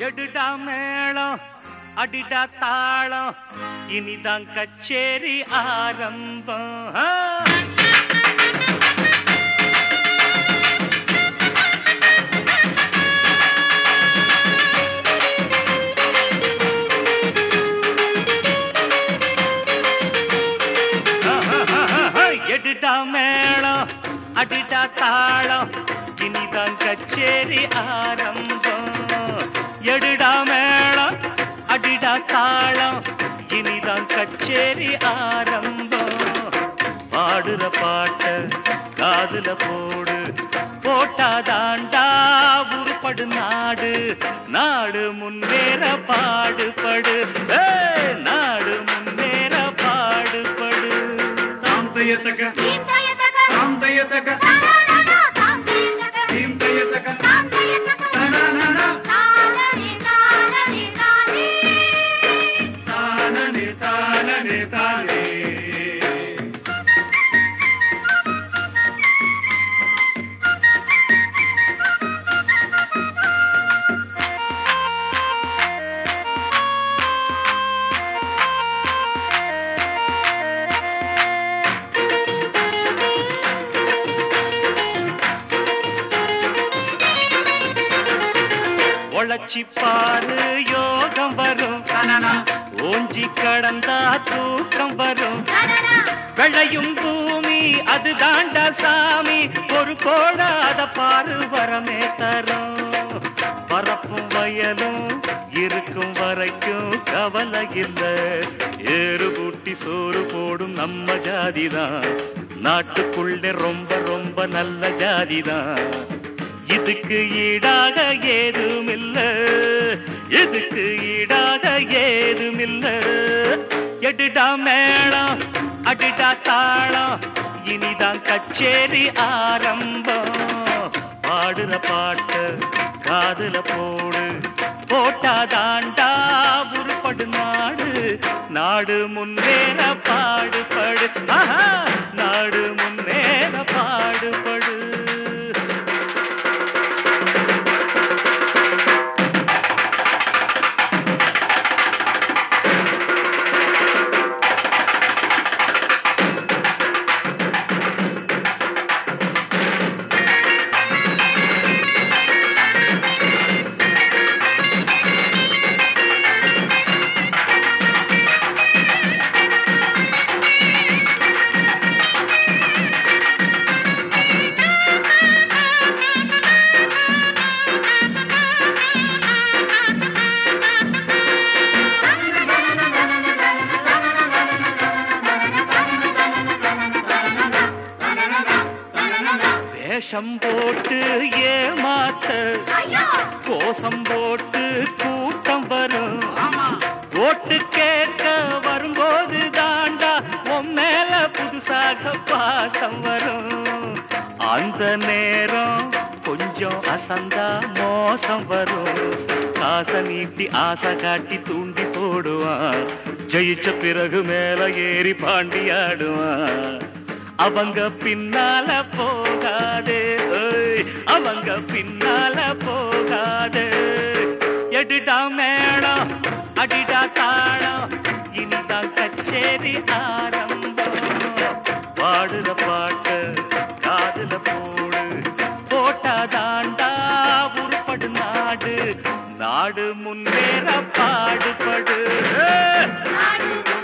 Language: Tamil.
எடுடா மேளம் அடிடா தாளம் இனிதான் கச்சேரி ஆரம்பம் ஆ. எடுடா மேளம் அடிடா தாளம் இனிதான் கச்சேரி ஆரம்பம் எடுடா மேளம் அடிடா தாளம் இனிதான் கச்சேரி ஆரம்பம் பாடுற பாட்ட காதுல போடு போட்டாதாண்டா உருப்படு நாடு நாடு முன்னேற பாடுபடு ஏய், நாடு முன்னேற பாடுபடு தாம் தையத்தக்க தீம் தயத்தக தாம் தையத்தக்க தானானா தாம் தயத்தக தீம் தையத்தக்க தாம் தயத்தக தனனன தானனே தானனே தானே தானனே தானனே தானே உழைச்சி பாரு யோகம் வரும் தனனா ஓஞ்சி கடந்தா தூக்கம் வரும் தானனா வெள்ளையும் பூமி அது தாண்டா சாமி ஒரு கோடாத பாரு வரமே தரும் பரப்பும் வயலும் இருக்கும் வரைக்கும் கவலை இல்ல ஏறு கூட்டி சோறு போடும் நம்ம ஜாதிதான் நாட்டுக்குள்ளே ரொம்ப ரொம்ப நல்ல ஜாதிதான் இதுக்கு ஈடாக ஏதுமில்ல இதுக்கு ஈடாக ஏதுமில்ல எடுடா மேளம் அடிடா தாளம் இனிதான் கச்சேரி ஆரம்பம் பாடுற பாட்டு காதுல போடு போட்டாதாண்டா உருப்படு நாடு நாடு முன்னேற பாடுபடு ஆஹா, நாடு முன்னேற பாடுபடு வேஷம் போட்டு ஏமாத்த ஐயோ கோசம் போட்டு கூட்டம் வரும் ஆமா ஓட்டு கேட்க வரும்போது தாண்டா உன் மேல புதுசாக பாசம் வரும் அந்த நேரம் கொஞ்சம் அசந்தா மோசம் வரும் காசை நீட்டி ஆசை காட்டி தூண்டி போடுவான் ஜெயிச்ச பிறகு மேல ஏறி பாண்டியாடுவான் அவங்க பின்னால போகாதே ஓய், அவங்க பின்னால போகாதே எடுடா மேளம் அடிடா தாளம் இனிதான் கச்சேரி ஆரம்பம் பாடுற பாட்டு காதுல போடு போட்டாதாண்டா உருப்படு நாடு நாடு முன்னேற பாடுபடு நாடு